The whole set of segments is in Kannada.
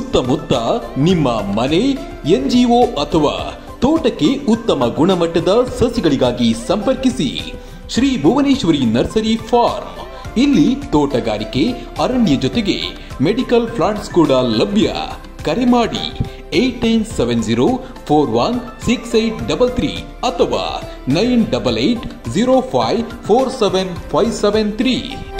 ಸುತ್ತಮುತ್ತ ನಿಮ್ಮ ಮನೆ ಎನ್ಜಿಒ ಅಥವಾ ತೋಟಕ್ಕೆ ಉತ್ತಮ ಗುಣಮಟ್ಟದ ಸಸಿಗಳಿಗಾಗಿ ಸಂಪರ್ಕಿಸಿ ಶ್ರೀ ಭುವನೇಶ್ವರಿ ನರ್ಸರಿ ಫಾರ್ಮ್ ಇಲ್ಲಿ ತೋಟಗಾರಿಕೆ ಅರಣ್ಯ ಜೊತೆಗೆ ಮೆಡಿಕಲ್ ಪ್ಲಾಂಟ್ಸ್ ಕೂಡ ಲಭ್ಯ ಕರೆ ಮಾಡಿ eight nine seven zero four one six eight double three ಅಥವಾ nine double eight zero five four seven five seven three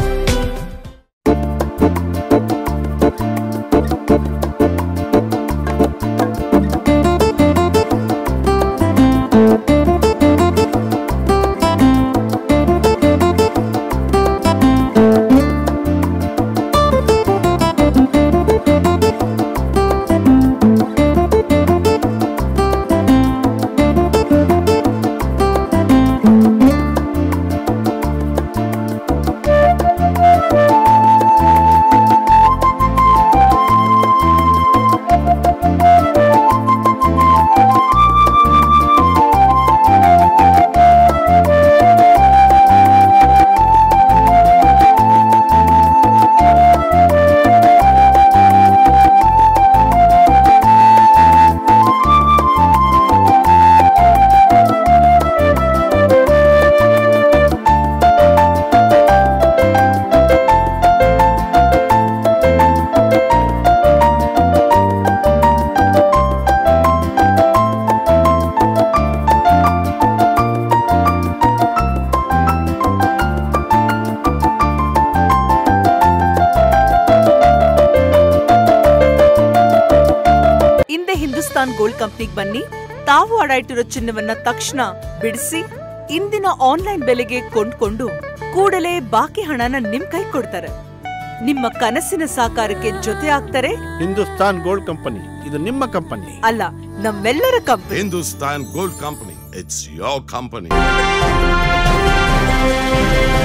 ಹಿಂದೆ ಹಿಂದೂಸ್ತಾನ್ ಗೋಲ್ಡ್ ಕಂಪ್ನಿಗೆ ಬನ್ನಿ ತಾವು ಅಡ ಇಟ್ಟಿರೋ ಚಿನ್ನವನ್ನ ತಕ್ಷಣ ಬಿಡಿಸಿ ಇಂದಿನ ಆನ್ಲೈನ್ ಬೆಲೆಗೆ ಕೊಂಡ್ಕೊಂಡು ಕೂಡಲೇ ಬಾಕಿ ಹಣನ ನಿಮ್ ಕೈ ಕೊಡ್ತಾರೆ ನಿಮ್ಮ ಕನಸಿನ ಸಾಕಾರಕ್ಕೆ ಜೊತೆ ಆಗ್ತಾರೆ ಹಿಂದೂಸ್ತಾನ್ ಗೋಲ್ಡ್ ಕಂಪನಿ ಇದು ನಿಮ್ಮ ಕಂಪನಿ ಅಲ್ಲ ನಮ್ಮೆಲ್ಲರ company Hindustan Gold Company. It's your company.